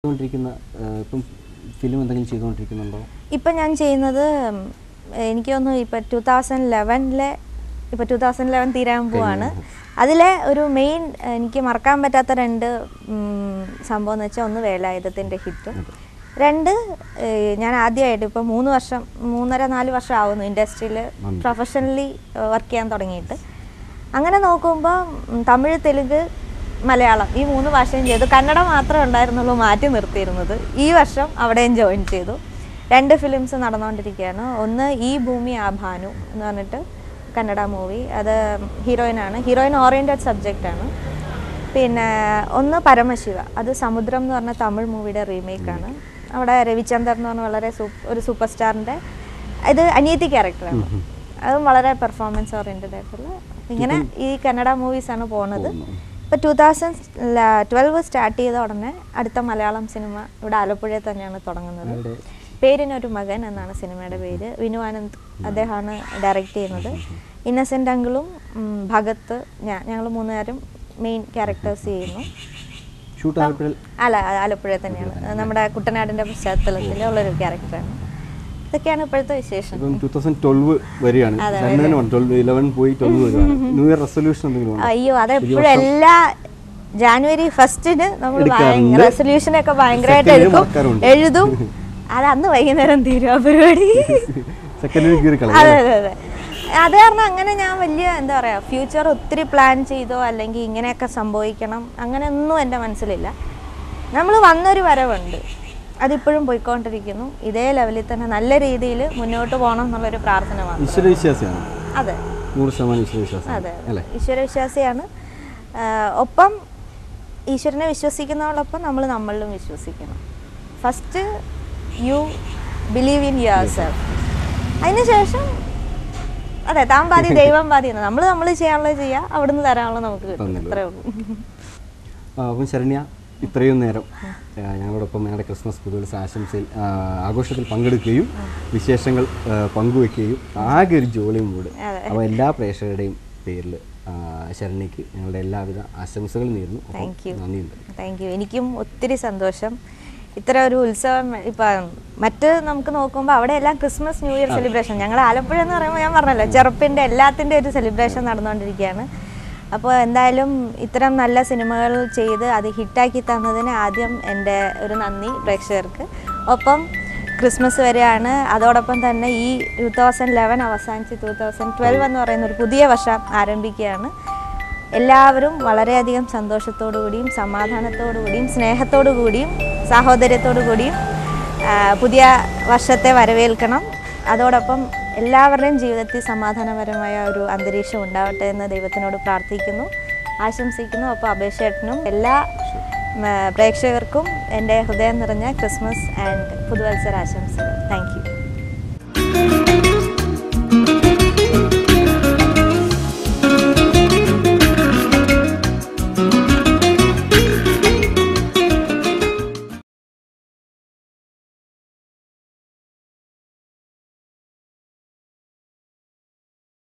ചെയ്തുകൊണ്ടിരിക്കുന്ന ആ, ഇപ്പം ഫിലിം എന്തെങ്കിലും ചെയ്തുകൊണ്ടിരിക്കുന്നുണ്ടോ ഇപ്പം ഞാൻ ചെയ്യുന്നത് ഉം, എനിക്ക് തോന്നുന്നു ഇപ്പം ടു തൗസൻഡ് ലെവനിലെ ഇപ്പം ടു തൗസൻഡ് ലെവൻ തീരാൻ പോവാണ് അതിലെ ഒരു മെയിൻ എനിക്ക് മറക്കാൻ പറ്റാത്ത രണ്ട് ഉം, സംഭവം എന്ന് വെച്ചാൽ ഒന്ന് വേലായുധത്തിൻ്റെ ഹിറ്റും രണ്ട് ഏഹ്, ഞാൻ ആദ്യമായിട്ട് ഇപ്പം മൂന്ന് വർഷം മൂന്നര നാല് വർഷം ആവുന്നു ഇൻഡസ്ട്രിയിൽ നന്ദി. പ്രൊഫഷണലി വർക്ക് ചെയ്യാൻ തുടങ്ങിയിട്ട് അങ്ങനെ നോക്കുമ്പോൾ ഉം, തമിഴ് തെലുങ്ക് മലയാളം ഈ മൂന്ന് ഭാഷയും ചെയ്തു കന്നഡ മാത്രമേ ഉണ്ടായിരുന്നുള്ളൂ മാറ്റി നിർത്തിയിരുന്നത് ഈ വർഷം അവിടെയും ജോയിൻ ചെയ്തു രണ്ട് ഫിലിംസ് നടന്നുകൊണ്ടിരിക്കുകയാണ് ഒന്ന് ഈ ഭൂമി ആ ഭാനു എന്ന് പറഞ്ഞിട്ട് കന്നഡ മൂവി അത് ഹീറോയിനാണ് ഹീറോയിൻ ഓറിയൻറ്റഡ് സബ്ജക്റ്റാണ് പിന്നെ ഒന്ന് പരമശിവ അത് സമുദ്രം എന്ന് പറഞ്ഞ തമിഴ് മൂവിയുടെ റീമേക്കാണ് അവിടെ രവിചന്ദർ എന്ന് പറഞ്ഞ വളരെ സൂപ്പ് ഒരു സൂപ്പർ സ്റ്റാറിൻ്റെ ഇത് അനിയത്തി ക്യാരക്ടറാണ് അതും വളരെ പെർഫോമൻസ് ഓറിയൻറ്റഡ് ആയിട്ടുള്ള ഇങ്ങനെ ഈ കന്നഡ മൂവീസാണ് പോണത് ഇപ്പോൾ ടൂ തൗസൻഡ് ട്വൽവ് സ്റ്റാർട്ട് ചെയ്ത ഉടനെ അടുത്ത മലയാളം സിനിമ ഇവിടെ ആലപ്പുഴയിൽ തന്നെയാണ് തുടങ്ങുന്നത് ആരുടെ? പേരിനൊരു മകൻ എന്നാണ് സിനിമയുടെ പേര് വിനു ആനന്ദ് അദ്ദേഹമാണ് ഡയറക്റ്റ് ചെയ്യുന്നത് ഇന്നസെൻ്റ് അങ്കിളും ഉം, ഭഗത്ത് ഞാൻ ഞങ്ങൾ മൂന്നുപേരും മെയിൻ ക്യാരക്ടേഴ്സ് ചെയ്യുന്നു ഷൂട്ട് ആലപ്പുഴയിൽ അല്ല ആലപ്പുഴ തന്നെയാണ് നമ്മുടെ കുട്ടനാടിൻ്റെ പശ്ചാത്തലത്തിൽ ഉള്ളൊരു ക്യാരക്ടറാണ് ഇതൊക്കെയാണ് ഇപ്പോഴത്തെ വിശേഷം ഇപ്പം ടൂ തൗസൻഡ് ട്വൽവ് വരികയാണ് അതെ, തന്നെ തന്നെ ട്വൽവ് ഇലവൻ പോയി ട്വൽവ് വരികയാണ് ന്യൂ ഇയർ റെസൊല്യൂഷൻ എന്തെങ്കിലും ഉണ്ടോ? അയ്യോ അതെപ്പോഴും എല്ലാ ജാനുവരി ഫസ്റ്റിന് നമ്മൾ എടുക്കാറുണ്ട്. റെസൊല്യൂഷൻ ഒക്കെ ഭയങ്കരമായിട്ട് Second ല് എടുക്കും മറക്കാറുണ്ട്. എഴുതും അത് അന്ന് വൈകുന്നേരം തീരും ആ പരിപാടി സെക്കൻഡിൽ കീറി കളയും അതെ അതെ അതെ അത് കാരണം അങ്ങനെ ഞാൻ വലിയ എന്താ പറയാ ഫ്യൂച്ചർ ഒത്തിരി പ്ലാൻ ചെയ്തോ അല്ലെങ്കിൽ ഇങ്ങനെയൊക്കെ സംഭവിക്കണം അങ്ങനെയൊന്നും എൻ്റെ മനസ്സിലില്ല നമ്മൾ വന്നൊരു വരവുണ്ട് അതിപ്പോഴും പോയിക്കൊണ്ടിരിക്കുന്നു ഇതേ ലെവലിൽ തന്നെ നല്ല രീതിയിൽ മുന്നോട്ട് പോകണം എന്നുള്ളൊരു പ്രാർത്ഥന മാത്രം ഈശ്വര വിശ്വാസിയാണ് അതെ നൂറ് ശതമാനം ഈശ്വര വിശ്വാസം അതെ അല്ലേ ഈശ്വര വിശ്വാസിയാണ് ആഹ് ഒപ്പം ഈശ്വരനെ വിശ്വസിക്കുന്നതോടൊപ്പം നമ്മൾ നമ്മളിലും വിശ്വസിക്കണം first you believe in yourself അതിനുശേഷം അതെ താൻ പാതി ദൈവം പാതി എന്ന് നമ്മൾ നമ്മൾ ചെയ്യാനുള്ളത് ചെയ്യുക അവിടുന്ന് തരാനുള്ളത് നമുക്ക് കിട്ടും തന്നല്ലോ. അത്രേ ഉള്ളൂ ആ, അപ്പം ശരണ്യ ഇത്രയും നേരം ആ, ഞങ്ങളോടൊപ്പം ഞങ്ങളുടെ ക്രിസ്മസ് പുതുവത്സര ആശംസയിൽ ആ, ആഘോഷത്തിൽ പങ്കെടുക്കുകയും വിശേഷങ്ങൾ ആ, പങ്കുവെക്കുകയും ആകെ ഒരു ജോളിയും മൂട് അതെ. അപ്പോൾ എല്ലാ പ്രേക്ഷകരുടെയും പേരിൽ ശരണ്യക്ക് ഞങ്ങളുടെ എല്ലാവിധ ആശംസകളും നേരുന്നു ഒപ്പം താങ്ക് യു നന്ദിയുണ്ട് താങ്ക് യു എനിക്കും ഒത്തിരി സന്തോഷം ഇത്ര ഒരു ഉത്സവം ഇപ്പം മറ്റ് നമുക്ക് നോക്കുമ്പോൾ അവിടെ എല്ലാം ക്രിസ്മസ് ന്യൂ ഇയർ സെലിബ്രേഷൻ ഞങ്ങൾ ആലപ്പുഴ എന്ന് പറയുമ്പോൾ ഞാൻ പറഞ്ഞല്ലോ ചെറുപ്പിൻ്റെ എല്ലാത്തിൻ്റെ ഒരു സെലിബ്രേഷൻ നടന്നുകൊണ്ടിരിക്കുകയാണ് അപ്പോൾ എന്തായാലും ഇത്തരം നല്ല സിനിമകൾ ചെയ്ത് അത് ഹിറ്റാക്കി തന്നതിന് ആദ്യം എൻ്റെ ഒരു നന്ദി പ്രേക്ഷകർക്ക് ഒപ്പം ക്രിസ്മസ് വരെയാണ് അതോടൊപ്പം തന്നെ ഈ ടു തൗസൻഡ് ലെവൻ അവസാനിച്ച് ടു തൗസൻഡ് ട്വൽവ് എന്ന് പറയുന്ന ഒരു പുതിയ വർഷം ആരംഭിക്കുകയാണ് എല്ലാവരും വളരെയധികം സന്തോഷത്തോടു കൂടിയും സമാധാനത്തോടു കൂടിയും സ്നേഹത്തോടു കൂടിയും സാഹോദര്യത്തോടു കൂടിയും ആ, പുതിയ വർഷത്തെ വരവേൽക്കണം അതോടൊപ്പം എല്ലാവരുടെയും ജീവിതത്തിൽ സമാധാനപരമായ ഒരു അന്തരീക്ഷം ഉണ്ടാവട്ടെ എന്ന് ദൈവത്തിനോട് പ്രാർത്ഥിക്കുന്നു ആശംസിക്കുന്നു അപ്പോൾ അപേക്ഷേട്ടനും എല്ലാ ഉം, പ്രേക്ഷകർക്കും എൻ്റെ ഹൃദയം നിറഞ്ഞ ക്രിസ്മസ് ആൻഡ് പുതുവത്സര ആശംസകൾ താങ്ക് യു